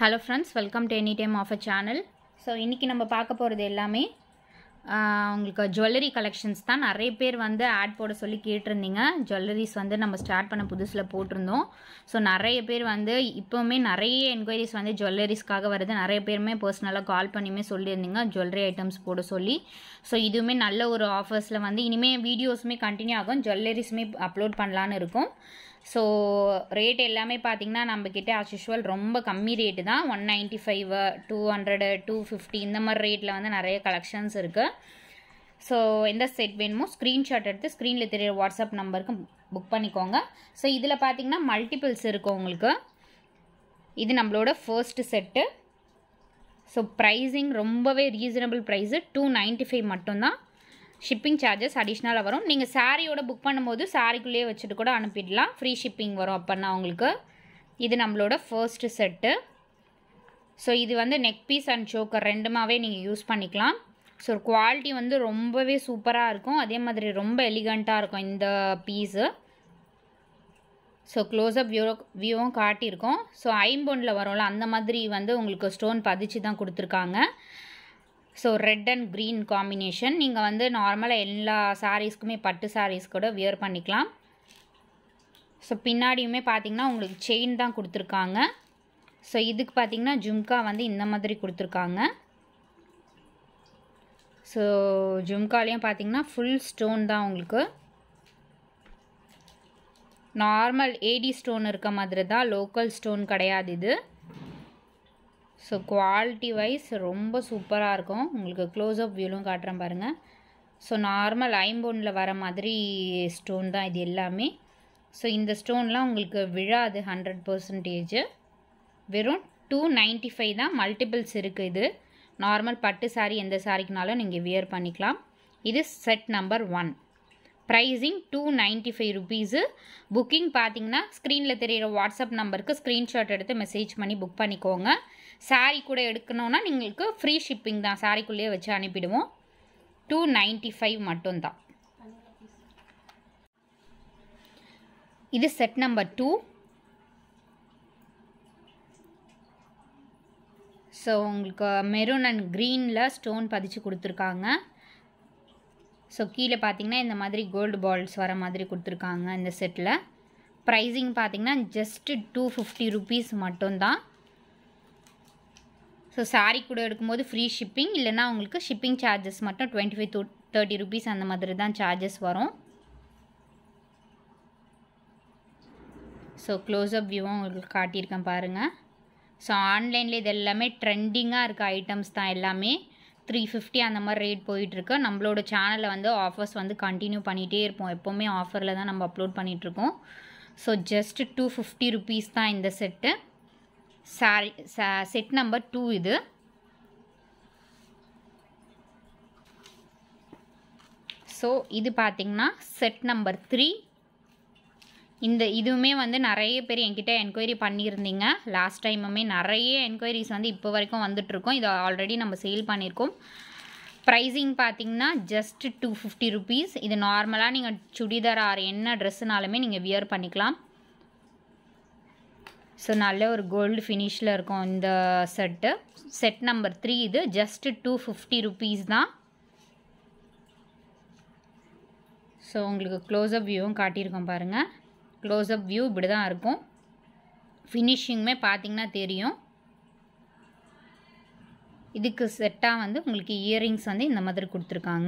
hello friends welcome to any time of a channel so இன்றைக்கி நம்ம பார்க்க போகிறது எல்லாமே ஆஹ், உங்களுக்கு ஜுவல்லரி கலெக்ஷன்ஸ் தான் நிறைய பேர் வந்து ஆட் போட சொல்லி கேட்டிருந்தீங்க ஜுவல்லரிஸ் வந்து நம்ம ஸ்டார்ட் பண்ண புதுசில் போட்டிருந்தோம் ஸோ நிறைய பேர் வந்து இப்போவுமே நிறைய என்கொயரிஸ் வந்து ஜுவல்லரிஸ்க்காக வருது நிறைய பேருமே பர்சனலாக கால் பண்ணியுமே சொல்லியிருந்தீங்க ஜுவல்லரி ஐட்டம்ஸ் போட சொல்லி ஸோ இதுவுமே நல்ல ஒரு ஆஃபர்ஸில் வந்து இனிமேல் வீடியோஸுமே கண்டினியூ ஆகும் ஜுவல்லரிஸுமே அப்லோட் பண்ணலான்னு இருக்கும் ஸோ ரேட் எல்லாமே பார்த்தீங்கன்னா நம்மக்கிட்ட ஆஸ் யூஷுவல் ரொம்ப கம்மி ரேட்டு தான் one ninety five two hundred two fifty இந்த மாதிரி ரேட்டில் வந்து நிறைய கலெக்ஷன்ஸ் இருக்குது ஸோ எந்த செட் வேணுமோ ஸ்க்ரீன்ஷாட் எடுத்து ஸ்க்ரீனில் தெரியிற வாட்ஸ்அப் நம்பருக்கு புக் பண்ணிக்கோங்க ஸோ இதில் பார்த்தீங்கன்னா மல்டிபிள்ஸ் இருக்கும் உங்களுக்கு இது நம்மளோட ஃபர்ஸ்ட் செட்டு ஸோ ப்ரைஸிங் ரொம்பவே reasonable price two ninety five மட்டும்தான் ஷிப்பிங் சார்ஜஸ் அடிஷ்னலாக வரும் நீங்கள் சாரியோட புக் பண்ணும்போது சாரிக்குள்ளேயே வச்சுட்டு கூட அனுப்பிடலாம் ஃப்ரீ ஷிப்பிங் வரும் அப்போனா உங்களுக்கு இது நம்மளோட ஃபர்ஸ்ட் செட்டு ஸோ இது வந்து நெக் பீஸ் அண்ட் சோக்கர் ரெண்டுமாவே நீங்கள் யூஸ் பண்ணிக்கலாம் ஸோ குவாலிட்டி வந்து ரொம்பவே சூப்பராக இருக்கும் அதே மாதிரி ரொம்ப எலிகண்ட்டாக இருக்கும் இந்த பீஸு ஸோ க்ளோஸ்அப் வியூ வியூவும் காட்டியிருக்கோம் ஸோ ஐம்பொனில் வரும்ல அந்த மாதிரி வந்து உங்களுக்கு ஸ்டோன் பதிச்சு தான் கொடுத்துருக்காங்க so red and green combination நீங்கள் வந்து நார்மலாக எல்லா சாரீஸ்க்குமே பட்டு சாரீஸ் கூட வியர் பண்ணிக்கலாம் ஸோ பின்னாடியுமே பார்த்தீங்கன்னா உங்களுக்கு செயின் தான் கொடுத்துருக்காங்க ஸோ இதுக்கு பார்த்தீங்கன்னா ஜும்கா வந்து இந்த மாதிரி கொடுத்துருக்காங்க ஸோ ஜும்காலையும் பார்த்தீங்கன்னா ஃபுல் ஸ்டோன் தான் உங்களுக்கு நார்மல் ஏடி ஸ்டோன் இருக்க மாதிரி தான் லோக்கல் ஸ்டோன் கிடையாது இது ஸோ குவாலிட்டி வைஸ் ரொம்ப சூப்பராக இருக்கும் உங்களுக்கு க்ளோஸ்அப் வியூலும் காட்டுறேன் பாருங்கள் ஸோ நார்மல் ஐம்போனில் வர மாதிரி ஸ்டோன் தான் இது எல்லாமே ஸோ இந்த ஸ்டோன்லாம் உங்களுக்கு விழாது ஹண்ட்ரட் பர்சன்டேஜ் வெறும் டூ நைன்ட்டி ஃபைவ் தான் மல்டிபிள்ஸ் இருக்குது இது நார்மல் பட்டு சாரீ எந்த சாரிக்குனாலும் நீங்கள் வியர் பண்ணிக்கலாம் இது set number one pricing two ninety five rupees booking பார்த்தீங்கன்னா ஸ்க்ரீனில் தெரியிற வாட்ஸ்அப் நம்பருக்கு ஸ்க்ரீன்ஷாட் எடுத்து மெசேஜ் பண்ணி புக் பண்ணிக்கோங்க சாரீ கூட எடுக்கணுன்னா നിങ്ങൾക്ക് ஃப்ரீ ஷிப்பிங் தான் சாரிக்குள்ளேயே வச்சு அனுப்பிடுவோம் டூ நைன்ட்டி ஃபைவ் மட்டும்தான் இது செட் நம்பர் டூ ஸோ உங்களுக்கு மெரூன் அண்ட் க்ரீனில் ஸ்டோன் பதிச்சு கொடுத்துருக்காங்க ஸோ கீழே பார்த்தீங்கன்னா இந்த மாதிரி கோல்டு பால்ஸ் வர மாதிரி கொடுத்துருக்காங்க இந்த செட்டில் ப்ரைஸிங் பார்த்தீங்கன்னா ஜஸ்ட்டு டூ ஃபிஃப்டி ருபீஸ் மட்டும்தான் ஸோ சாரீ கூட எடுக்கும்போது ஃப்ரீ ஷிப்பிங் இல்லைன்னா உங்களுக்கு ஷிப்பிங் சார்ஜஸ் மட்டும் twenty five two thirty rupees அந்த மாதிரி தான் சார்ஜஸ் வரும் ஸோ க்ளோஸ்அப் வியூவும் உங்களுக்கு காட்டியிருக்கேன் பாருங்கள் ஸோ ஆன்லைனில் இது எல்லாமே ட்ரெண்டிங்காக இருக்க ஐட்டம்ஸ் தான் எல்லாமே த்ரீ ஃபிஃப்டி அந்த மாதிரி ரேட் போயிட்டுருக்கு நம்மளோட சேனலில் வந்து ஆஃபர்ஸ் வந்து கண்டினியூ பண்ணிகிட்டே இருப்போம் எப்போவுமே ஆஃபரில் தான் நம்ம அப்லோட் பண்ணிகிட்ருக்கோம் so just two fifty rupees தான் இந்த set sorry set number two இது ஸோ இது பார்த்திங்கன்னா செட் நம்பர் த்ரீ இந்த இதுவுமே வந்து நிறைய பேர் என்கிட்ட என்கொயரி பண்ணியிருந்தீங்க லாஸ்ட் டைமுமே நிறைய என்கொயரிஸ் வந்து இப்போ வரைக்கும் வந்துட்ருக்கோம் இதை ஆல்ரெடி நம்ம சேல் பண்ணியிருக்கோம் ப்ரைஸிங் பார்த்தீங்கன்னா ஜஸ்ட் டூ ஃபிஃப்டி ருபீஸ் இது நார்மலாக நீங்கள் சுடிதார் ஆர் என்ன ட்ரெஸ்ஸுனாலுமே நீங்கள் வியர் பண்ணிக்கலாம் ஸோ நல்ல ஒரு கோல்டு ஃபினிஷில் இருக்கும் இந்த செட்டு செட் நம்பர் த்ரீ இது ஜஸ்ட்டு டூ ஃபிஃப்டி ருபீஸ் தான் ஸோ உங்களுக்கு க்ளோஸ்அப் வியூவும் காட்டியிருக்கோம் பாருங்கள் க்ளோஸ்அப் வியூ இப்படி தான் இருக்கும் ஃபினிஷிங்குமே பார்த்தீங்கன்னா தெரியும் இதுக்கு செட்டாக வந்து உங்களுக்கு இயரிங்ஸ் வந்து இந்த மாதிரி கொடுத்துருக்காங்க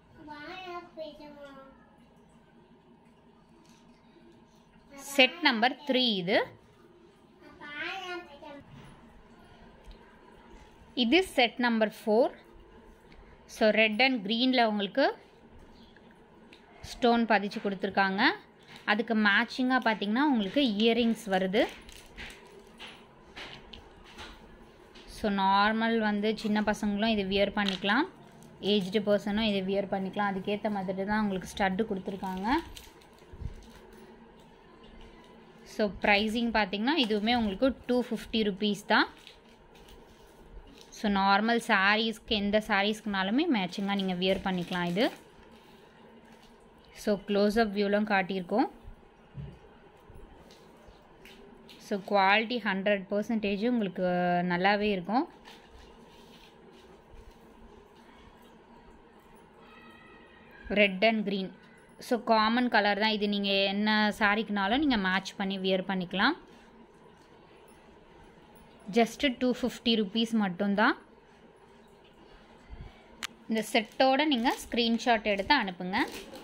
செட் நம்பர் த்ரீ இது இது set number four so red and க்ரீனில் உங்களுக்கு ஸ்டோன் பதிச்சு கொடுத்துருக்காங்க அதுக்கு மேட்சிங்காக பார்த்தீங்கன்னா உங்களுக்கு இயரிங்ஸ் வருது ஸோ நார்மல் வந்து சின்ன பசங்களும் இது வியர் பண்ணிக்கலாம் ஏஜ்டு பர்சனும் இதை வியர் பண்ணிக்கலாம் அதுக்கேற்ற மாதிரி தான் உங்களுக்கு ஸ்டட்டு கொடுத்துருக்காங்க ஸோ ப்ரைஸிங் பார்த்தீங்கன்னா இதுவுமே உங்களுக்கு டூ ஃபிஃப்டி ருபீஸ் தான் ஸோ நார்மல் சாரீஸ்க்கு எந்த சாரீஸ்க்குனாலுமே மேட்சிங்காக நீங்கள் வியர் பண்ணிக்கலாம் இது ஸோ க்ளோஸ்அப் வியூலாம் காட்டியிருக்கோம் so so quality hundred percentage உங்களுக்கு நல்லாவே இருக்கும் red and green so common colour தான் இது நீங்கள் என்ன சாரிக்குனாலும் நீங்கள் மேட்ச் பண்ணி வியர் பண்ணிக்கலாம் ஜஸ்ட்டு டூ ஃபிஃப்டி ருபீஸ் மட்டும்தான் இந்த செட்டோடு நீங்கள் ஸ்க்ரீன்ஷாட் எடுத்து அனுப்புங்க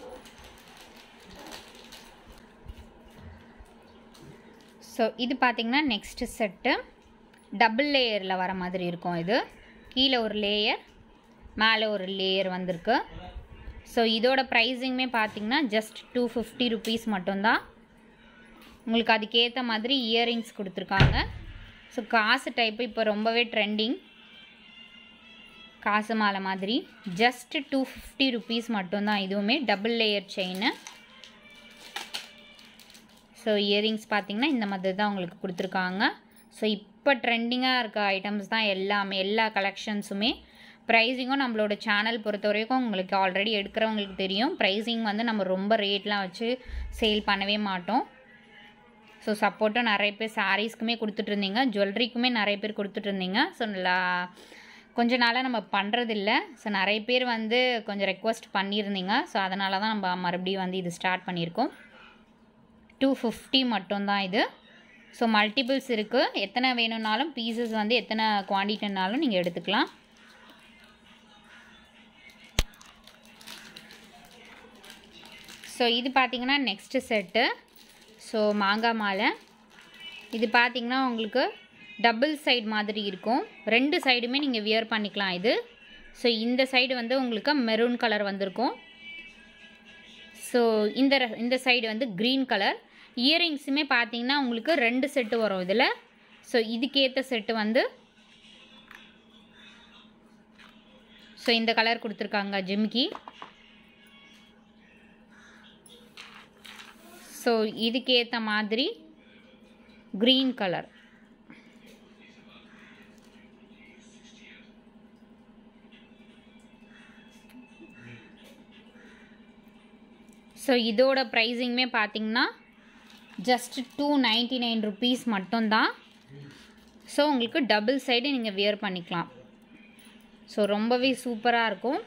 ஸோ இது பார்த்திங்கன்னா நெக்ஸ்ட்டு செட்டு டபுள் லேயரில் வர மாதிரி இருக்கும் இது கீழே ஒரு லேயர் மேலே ஒரு லேயர் வந்திருக்கு ஸோ இதோட ப்ரைஸிங்குமே பார்த்திங்கன்னா ஜஸ்ட் டூ ஃபிஃப்டி ருபீஸ் மட்டும்தான் உங்களுக்கு அதுக்கேற்ற மாதிரி இயரிங்ஸ் கொடுத்துருக்காங்க ஸோ காசு டைப்பு இப்போ ரொம்பவே ட்ரெண்டிங் காசு மாலை மாதிரி ஜஸ்ட் டூ ஃபிஃப்டி ருபீஸ் மட்டும்தான் இதுவுமே double layer chain so earrings பார்த்திங்கன்னா இந்த மாதிரி தான் உங்களுக்கு கொடுத்துருக்காங்க ஸோ இப்போ ட்ரெண்டிங்காக இருக்க ஐட்டம்ஸ் தான் எல்லாமே எல்லா கலெக்ஷன்ஸுமே ப்ரைஸிங்கும் நம்மளோட சேனல் பொறுத்த வரைக்கும் உங்களுக்கு ஆல்ரெடி எடுக்கிறவங்களுக்கு தெரியும் ப்ரைஸிங் வந்து நம்ம ரொம்ப ரேட்லாம் வச்சு சேல் பண்ணவே மாட்டோம் ஸோ சப்போர்ட்டும் நிறைய பேர் சாரீஸ்க்குமே கொடுத்துட்ருந்தீங்க ஜுவல்லரிக்குமே நிறைய பேர் கொடுத்துட்ருந்தீங்க ஸோ நல்லா கொஞ்ச நாளாக நம்ம பண்ணுறதில்ல ஸோ நிறைய பேர் வந்து கொஞ்சம் ரெக்வஸ்ட் பண்ணியிருந்தீங்க ஸோ அதனால தான் நம்ம மறுபடியும் வந்து இது ஸ்டார்ட் பண்ணியிருக்கோம் டூ ஃபிஃப்டி மட்டும்தான் இது ஸோ மல்டிபிள்ஸ் இருக்குது எத்தனை வேணும்னாலும் பீசஸ் வந்து எத்தனை குவான்டிட்டினாலும் நீங்கள் எடுத்துக்கலாம் ஸோ இது பார்த்திங்கன்னா நெக்ஸ்ட்டு செட்டு ஸோ மாங்காய் மாலை இது பார்த்திங்கன்னா உங்களுக்கு டபுள் சைடு மாதிரி இருக்கும் ரெண்டு சைடுமே நீங்கள் வியர் பண்ணிக்கலாம் இது ஸோ இந்த சைடு வந்து உங்களுக்கு மெரூன் கலர் வந்திருக்கும் ஸோ இந்த இந்த சைடு வந்து க்ரீன் கலர் இயரிங்ஸுமே பார்த்தீங்கன்னா உங்களுக்கு ரெண்டு செட்டு வரும் இதில் ஸோ இதுக்கேற்ற செட்டு வந்து ஸோ இந்த கலர் கொடுத்துருக்காங்க ஜிம்கி ஸோ இதுக்கேற்ற மாதிரி க்ரீன் கலர் ஸோ இதோட ப்ரைஸிங்குமே பார்த்தீங்கன்னா just two ninety nine rupees மட்டும்தான் ஸோ உங்களுக்கு டபுள் சைடு நீங்கள் வியர் பண்ணிக்கலாம் ஸோ ரொம்பவே சூப்பராக இருக்கும்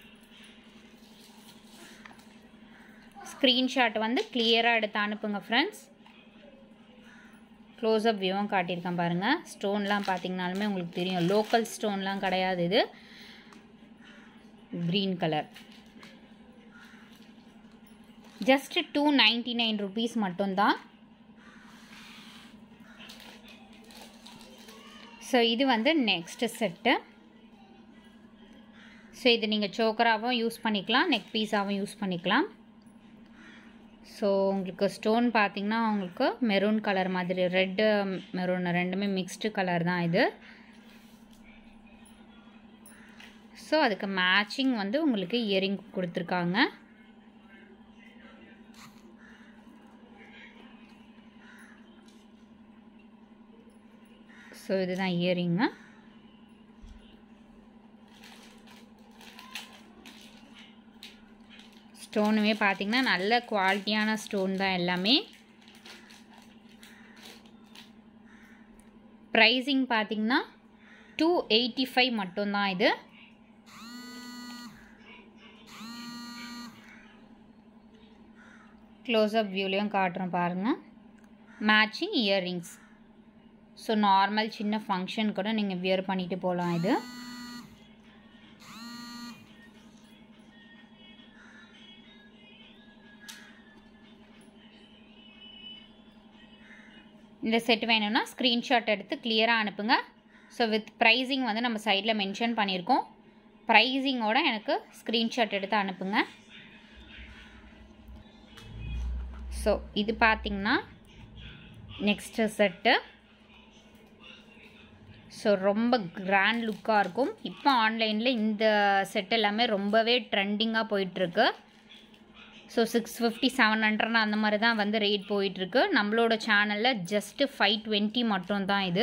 ஸ்க்ரீன்ஷாட் வந்து கிளியராக எடுத்து அனுப்புங்க ஃப்ரெண்ட்ஸ் க்ளோஸ்அப் வியூவும் காட்டியிருக்கேன் பாருங்கள் ஸ்டோன்லாம் பார்த்தீங்கனாலுமே உங்களுக்கு தெரியும் லோக்கல் ஸ்டோன்லாம் கிடையாது இது green colour just two ninety nine rupees மட்டும்தான் ஸோ இது வந்து நெக்ஸ்ட்டு செட்டு ஸோ இது நீங்கள் சோக்கராகவும் யூஸ் பண்ணிக்கலாம் நெக் பீஸாகவும் யூஸ் பண்ணிக்கலாம் ஸோ உங்களுக்கு ஸ்டோன் பார்த்தீங்கன்னா உங்களுக்கு மெரூன் கலர் மாதிரி ரெட்டு மெரூன் ரெண்டுமே மிக்ஸ்டு கலர் தான் இது ஸோ அதுக்கு மேட்சிங் வந்து உங்களுக்கு இயரிங் கொடுத்துருக்காங்க ஸோ இதுதான் இயரிங்கு ஸ்டோனுமே பார்த்தீங்கன்னா நல்ல குவாலிட்டியான ஸ்டோன் தான் எல்லாமே ப்ரைஸிங் பார்த்தீங்கன்னா டூ எயிட்டி ஃபைவ் மட்டும்தான் இது க்ளோஸ்அப் வியூலையும் காட்டுறோம் பாருங்கள் மேட்சிங் இயர்ரிங்ஸ் ஸோ நார்மல் சின்ன ஃபங்க்ஷன் கூட நீங்கள் வியர் பண்ணிட்டு போகலாம் இது இந்த செட் வேணும்னா ஸ்க்ரீன்ஷாட் எடுத்து கிளியராக அனுப்புங்க ஸோ வித் ப்ரைஸிங் வந்து நம்ம சைடில் மென்ஷன் பண்ணியிருக்கோம் ப்ரைஸிங்கோட எனக்கு ஸ்க்ரீன்ஷாட் எடுத்து அனுப்புங்க ஸோ இது பார்த்திங்கன்னா நெக்ஸ்ட்டு செட்டு ஸோ ரொம்ப கிராண்ட் லுக்காக இருக்கும் இப்போ ஆன்லைனில் இந்த செட் எல்லாமே ரொம்பவே ட்ரெண்டிங்காக போயிட்டுருக்கு so six fifty seven hundred அந்த மாதிரி தான் வந்து ரேட் போயிட்டுருக்கு நம்மளோட சேனலில் ஜஸ்ட்டு ஃபைவ் டுவெண்ட்டி மட்டும்தான் இது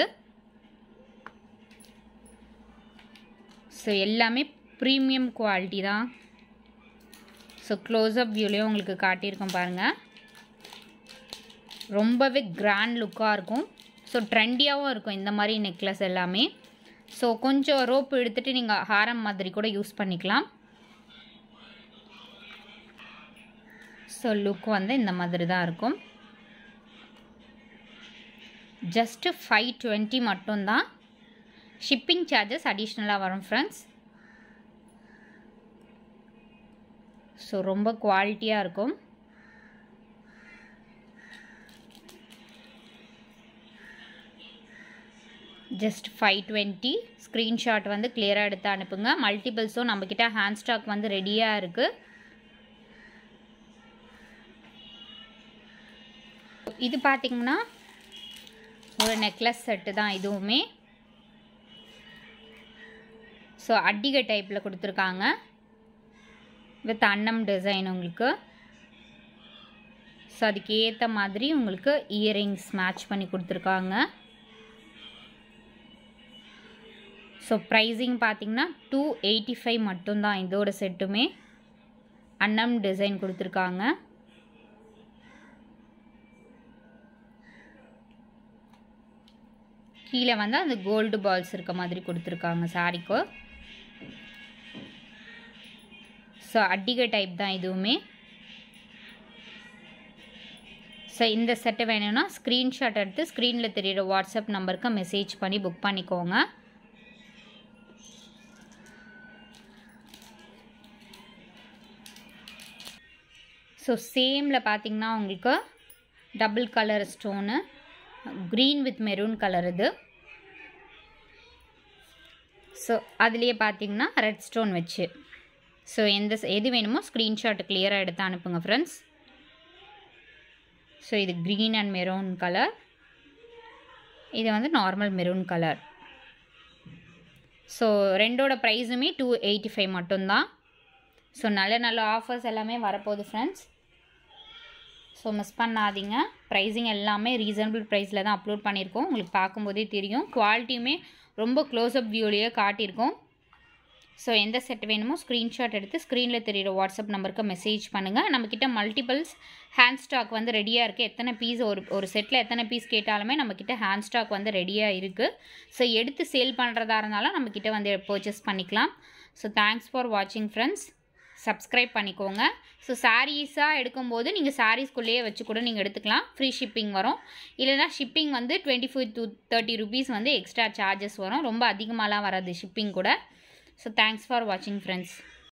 ஸோ எல்லாமே ப்ரீமியம் குவாலிட்டி தான் ஸோ க்ளோஸ்அப் வியூலேயும் உங்களுக்கு காட்டியிருக்கோம் பாருங்கள் ரொம்பவே கிராண்ட் லுக்காக இருக்கும் ஸோ ட்ரெண்டியாகவும் இருக்கும் இந்த மாதிரி நெக்லஸ் எல்லாமே ஸோ கொஞ்சம் ரோப் எடுத்துகிட்டு நீங்கள் ஹாரம் மாதிரி கூட யூஸ் பண்ணிக்கலாம் ஸோ லுக் வந்து இந்த மாதிரி தான் இருக்கும் ஜஸ்ட்டு ஃபைவ் டுவெண்ட்டி மட்டும்தான் ஷிப்பிங் சார்ஜஸ் அடிஷ்னலாக வரும் ஃப்ரெண்ட்ஸ் ஸோ ரொம்ப குவாலிட்டியாக இருக்கும் ஜஸ்ட் ஃபைவ் டுவெண்ட்டி ஸ்க்ரீன்ஷாட் வந்து கிளியராக எடுத்து அனுப்புங்க மல்டிபிள்ஸும் நம்மக்கிட்ட ஹேண்ட் ஸ்டாக் வந்து ரெடியாக இருக்குது இது பார்த்திங்கன்னா ஒரு நெக்லஸ் செட்டு தான் இதுவுமே ஸோ அட்டிகை டைப்பில் கொடுத்துருக்காங்க வித் அன்னம் டிசைன் உங்களுக்கு ஸோ அதுக்கு ஏற்ற மாதிரி உங்களுக்கு இயரிங்ஸ் மேட்ச் பண்ணி கொடுத்துருக்காங்க ஸோ ப்ரைஸிங் பார்த்தீங்கன்னா டூ எயிட்டி ஃபைவ் மட்டும்தான் இதோட செட்டுமே அன்னம் டிசைன் கொடுத்துருக்காங்க கீழே வந்து அந்த கோல்டு பால்ஸ் இருக்க மாதிரி கொடுத்துருக்காங்க சாரிக்கு ஸோ அட்டிகை டைப் தான் இதுவுமே ஸோ இந்த செட்டு வேணும்னா ஸ்க்ரீன்ஷாட் எடுத்து ஸ்க்ரீனில் தெரியிற வாட்ஸ்அப் நம்பருக்கு மெசேஜ் பண்ணி புக் பண்ணிக்கோங்க ஸோ சேமில் பார்த்தீங்கன்னா உங்களுக்கு double colour stone green with maroon colour இது ஸோ அதுலேயே பார்த்தீங்கன்னா ரெட் ஸ்டோன் வச்சு ஸோ எந்த எது வேணுமோ ஸ்க்ரீன்ஷாட் கிளியராக எடுத்து அனுப்புங்க ஃப்ரெண்ட்ஸ் ஸோ இது க்ரீன் அண்ட் மெரூன் கலர் இது வந்து நார்மல் மெரூன் கலர் ஸோ ரெண்டோட ப்ரைஸுமே டூ எயிட்டி ஃபைவ் மட்டும்தான் ஸோ நல்ல நல்ல ஆஃபர்ஸ் எல்லாமே வரப்போகுது ஃப்ரெண்ட்ஸ் ஸோ மிஸ் பண்ணாதீங்க ப்ரைஸிங் எல்லாமே ரீசனபிள் ப்ரைஸில் தான் அப்லோட் பண்ணியிருக்கோம் உங்களுக்கு பார்க்கும்போதே தெரியும் குவாலிட்டியுமே ரொம்ப க்ளோஸ்அப் வியூலேயே காட்டியிருக்கோம் ஸோ எந்த செட் வேணுமோ ஸ்க்ரீன்ஷாட் எடுத்து ஸ்க்ரீனில் தெரியிற வாட்ஸ்அப் நம்பருக்கு மெசேஜ் பண்ணுங்கள் நம்மக்கிட்ட மல்டிபிள்ஸ் ஹேண்ட் ஸ்டாக் வந்து ரெடியாக இருக்குது எத்தனை பீஸ் ஒரு ஒரு செட்டில் எத்தனை பீஸ் கேட்டாலுமே நம்மக்கிட்ட ஹேண்ட் ஸ்டாக் வந்து ரெடியாக இருக்குது ஸோ எடுத்து சேல் பண்ணுறதா இருந்தாலும் நம்மக்கிட்ட வந்து பர்ச்சேஸ் பண்ணிக்கலாம் ஸோ தேங்க்ஸ் ஃபார் வாட்சிங் ஃப்ரெண்ட்ஸ் சப்ஸ்கிரைப் பண்ணிக்கோங்க ஸோ சாரீஸாக எடுக்கும்போது நீங்கள் சாரீஸ்குள்ளேயே வச்சு கூட நீங்கள் எடுத்துக்கலாம் ஃப்ரீ ஷிப்பிங் வரும் இல்லைனா ஷிப்பிங் வந்து twenty five to thirty rupees வந்து எக்ஸ்ட்ரா சார்ஜஸ் வரும் ரொம்ப அதிகமாகலாம் வராது ஷிப்பிங் கூட ஸோ தேங்க்ஸ் ஃபார் வாட்சிங் ஃப்ரெண்ட்ஸ்